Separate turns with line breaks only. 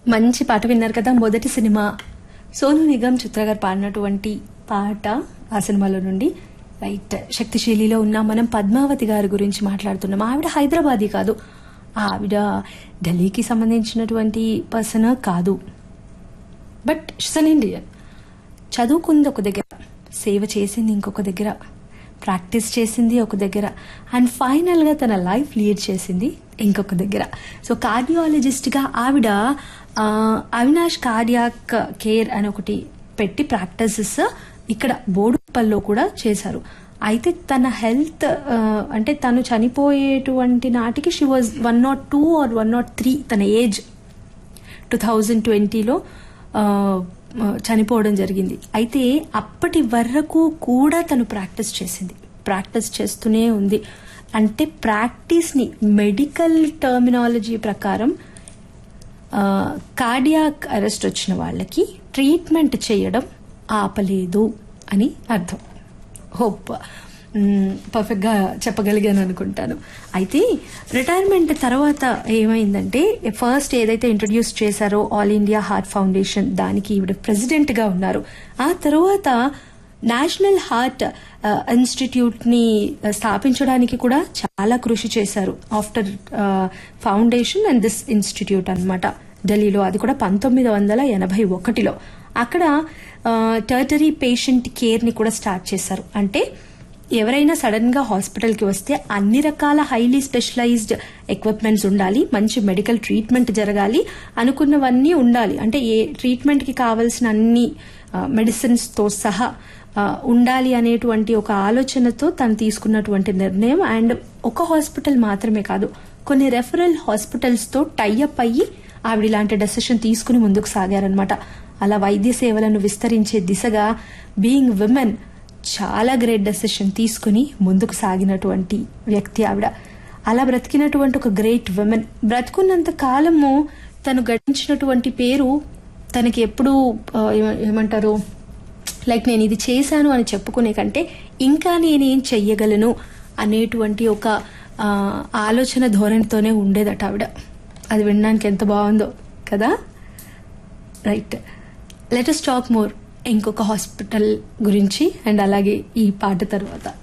మంచి పాట విన్నారు కదా మొదటి సినిమా సోను నిగమ్ చిత్ర గారు పాడినటువంటి పాట ఆ సినిమాలో నుండి రైట్ శక్తిశైలిలో ఉన్న మనం పద్మావతి గారి గురించి మాట్లాడుతున్నాం ఆవిడ హైదరాబాదీ కాదు ఆవిడ ఢిల్లీకి సంబంధించినటువంటి పర్సన్ కాదు బట్ షన్ ఇండియన్ చదువుకుంది ఒక దగ్గర సేవ చేసింది ఇంకొక దగ్గర ప్రాక్టీస్ చేసింది ఒక దగ్గర అండ్ ఫైనల్గా తన లైఫ్ లీడ్ చేసింది ఇంకొక దగ్గర సో కార్డియాలజిస్ట్గా ఆవిడ ఆ, అవినాష్ కార్డియాక్ కేర్ అని ఒకటి పెట్టి ప్రాక్టీసెస్ ఇక్కడ బోడుపల్లో కూడా చేశారు అయితే తన హెల్త్ అంటే తను చనిపోయేటువంటి నాటికి she was one nought two or one nought three తన ఏజ్ టూ థౌజండ్ ట్వంటీలో చనిపోవడం జరిగింది అయితే అప్పటి వరకు కూడా తను ప్రాక్టీస్ చేసింది ప్రాక్టీస్ చేస్తూనే ఉంది అంటే ప్రాక్టీస్ని మెడికల్ టర్మినాలజీ ప్రకారం కార్డియాక్ అరెస్ట్ వచ్చిన వాళ్ళకి ట్రీట్మెంట్ చేయడం ఆపలేదు అని అర్థం హోప్ పర్ఫెక్ట్గా చెప్పగలిగాను అనుకుంటాను అయితే రిటైర్మెంట్ తర్వాత ఏమైందంటే ఫస్ట్ ఏదైతే ఇంట్రడ్యూస్ చేశారో ఆల్ ఇండియా హార్ట్ ఫౌండేషన్ దానికి ఈవిడ ప్రెసిడెంట్గా ఉన్నారు ఆ తర్వాత నేషనల్ హార్ట్ ఇన్స్టిట్యూట్ ని స్థాపించడానికి కూడా చాలా కృషి చేశారు after foundation and this institute అన్నమాట ఢిల్లీలో అది కూడా పంతొమ్మిది వందల ఎనభై ఒకటిలో అక్కడ టర్టరీ పేషెంట్ కేర్ ని కూడా స్టార్ట్ చేశారు అంటే ఎవరైనా సడన్ గా హాస్పిటల్ కి వస్తే అన్ని రకాల హైలీ స్పెషలైజ్డ్ ఎక్విప్మెంట్స్ ఉండాలి మంచి మెడికల్ ట్రీట్మెంట్ జరగాలి అనుకున్నవన్నీ ఉండాలి అంటే ఏ ట్రీట్మెంట్ కి కావాల్సిన అన్ని మెడిసిన్స్ తో సహా ఆ, ఉండాలి అనేటువంటి ఒక ఆలోచనతో తను తీసుకున్నటువంటి నిర్ణయం అండ్ ఒక హాస్పిటల్ మాత్రమే కాదు కొన్ని రెఫరల్ హాస్పిటల్స్ తో టైఅప్ అయ్యి ఆవిడ ఇలాంటి డెసిషన్ తీసుకుని ముందుకు సాగారనమాట అలా వైద్య సేవలను విస్తరించే దిశగా బీయింగ్ విమెన్ చాలా గ్రేట్ డెసిషన్ తీసుకుని ముందుకు సాగినటువంటి వ్యక్తి ఆవిడ అలా బ్రతికినటువంటి ఒక గ్రేట్ విమెన్ బ్రతుకున్నంత కాలము తను గడించినటువంటి పేరు తనకి ఎప్పుడు ఏమంటారు లైక్ నేను ఇది చేశాను అని చెప్పుకునే కంటే ఇంకా నేనేం చెయ్యగలను అనేటువంటి ఒక ఆ, ఆలోచన ధోరణితోనే ఉండేదట ఆవిడ అది వినడానికి ఎంత బాగుందో కదా రైట్ లెటస్ టాక్ మోర్ ఇంకొక హాస్పిటల్ గురించి అండ్ అలాగే ఈ పాట తర్వాత